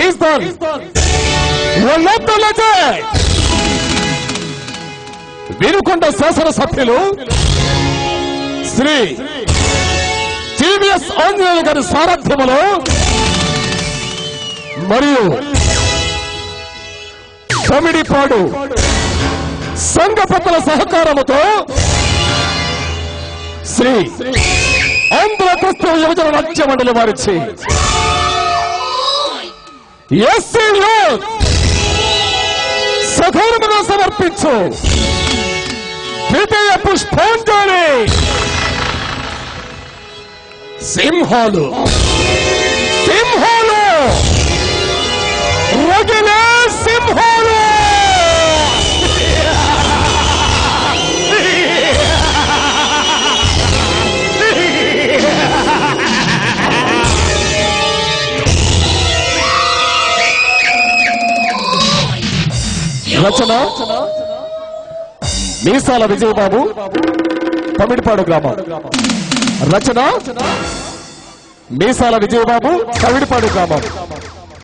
is done one of the legend Vinukonda శాసనసభ్యులు Shri TVS Anjaneya గారి సారథ్యములో మరియు కమిడిపాడు సంఘ పెద్దల సహకారముతో శ్రీ ఆంధ్ర క్రిస్తవ యువజన నాట్య మండలి వారిచి ఎస్సీ యూత్ సగౌరవంగా సమర్పించు ద్వితీయ పుష్పాంజలి సింహాలు సింహాలు రగిలే సింహాలు రచన మీసాల విజయబాబు పమిడిపాడు గ్రామం రచన మీసాల విజయబాబు కవిడిపాడు గ్రామం